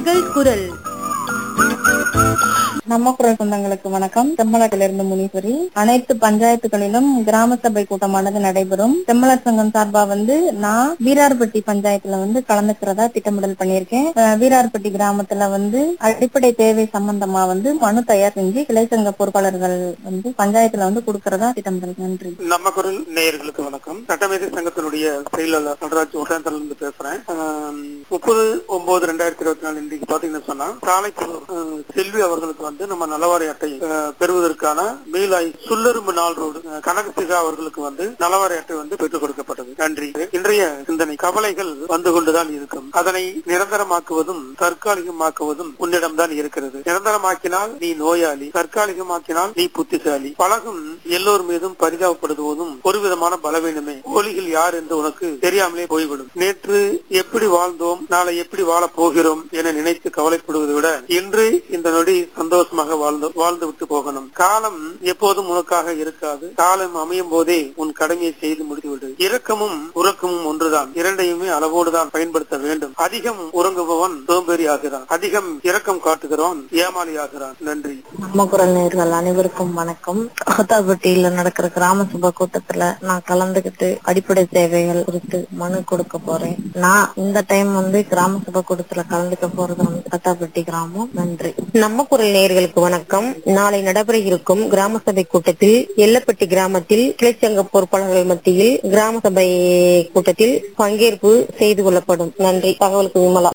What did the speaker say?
நேயர்கள் குரல் நம்ம குரல் சொந்தங்களுக்கு வணக்கம் செம்மலத்திலிருந்து முனீஸ்வரி அனைத்து பஞ்சாயத்துகளிலும் கிராம சபை கூட்டமானது நடைபெறும் செம்மலர் சங்கம் சார்பா வந்து நான் வீரார்பட்டி பஞ்சாயத்துல வந்து கலந்துக்கிறதா திட்டமிடல் பண்ணியிருக்கேன் அஹ் வீரார்பட்டி கிராமத்துல வந்து அடிப்படை தேவை சம்பந்தமா வந்து மனு தயார் செஞ்சு கிளை சங்க பொறுப்பாளர்கள் வந்து பஞ்சாயத்துல வந்து கொடுக்கறதா திட்டமிடல் நன்றி நம்ம குரல் நேயர்களுக்கு வணக்கம் சட்டமேதை சங்கத்தினுடைய செயலாளர் நடராஜ் இருந்து பேசுறேன் ஆம், முப்பது ஒன்பது ரெண்டாயிரத்தி இருபத்தி நாலு இன்றைக்கு பாத்தீங்கன்னு சொன்னா சாலைப்புதூர் அஹ், செல்வி அவர்களுக்கு வந்து நம்ம நலவாரி அட்டை அஹ், பெறுவதற்கான மீளாய் சுல்லரும்பு நாள் ரோடு அஹ், கனகசிகா அவர்களுக்கு வந்து நலவாரி அட்டை வந்து பெற்றுக் கொடுக்கப்பட்டது நன்றி இன்றைய சிந்தனை கவலைகள் வந்து கொண்டுதான் இருக்கும் அதனை நிரந்தரமாக்குவதும் தற்காலிகமாக்குவதும் உன்னிடம்தான் இருக்கிறது நிரந்தரமாக்கினால் நீ நோயாளி தற்காலிகமாக்கினால் நீ புத்திசாலி பழகும் எல்லோர் மீதும் பரிதாபப்படுத்துவதும் ஒரு விதமான பலவீனமே கோழிகள் யார் என்று உனக்கு தெரியாமலே போய்விடும் நேற்று எப்படி வாழ்ந்தோம் நாளை எப்படி வாழப் போகிறோம் என நினைத்து கவலைப்படுவதை விட இன்று இந்த நொடி சந்தோஷமாக வாழ்ந்து வாழ்ந்து விட்டு போகணும் காலம் எப்போதும் உனக்காக இருக்காது காலம் அமையும் போதே உன் கடமையை செய்து முடித்துவிடு இரக்கமும் உறக்கமும் ஒன்றுதான் இரண்டையுமே அளவோடுதான் பயன்படுத்த வேண்டும் அதிகம் உறங்குபவன் சோம்பேறி ஆகிறான் அதிகம் இரக்கம் காட்டுகிறவன் ஏமாளி ஆகிறான் நன்றி நம்ம குரல் நேர்கள் அனைவருக்கும் வணக்கம் அகத்தாப்பட்டியில நடக்கிற கிராம சபை கூட்டத்துல நான் கலந்துகிட்டு அடிப்படை தேவைகள் குறித்து மனு கொடுக்க போறேன் நான் இந்த டைம் வந்து கிராம சபை கூட்டத்துல கலந்துக்க போறது வந்து அகத்தாப்பட்டி கிராமம் நன்றி நம்ம குரல் நேயர்களுக்கு வணக்கம் நாளை நடைபெற இருக்கும் கிராம சபை கூட்டத்தில் எல்லப்பட்டி கிராமத்தில் கிளைச்சங்க பொறுப்பாளர்கள் மத்தியில் கிராம சபை கூட்டத்தில் பங்கேற்பு செய்து கொள்ளப்படும் நன்றி தகவலுக்கு விமலா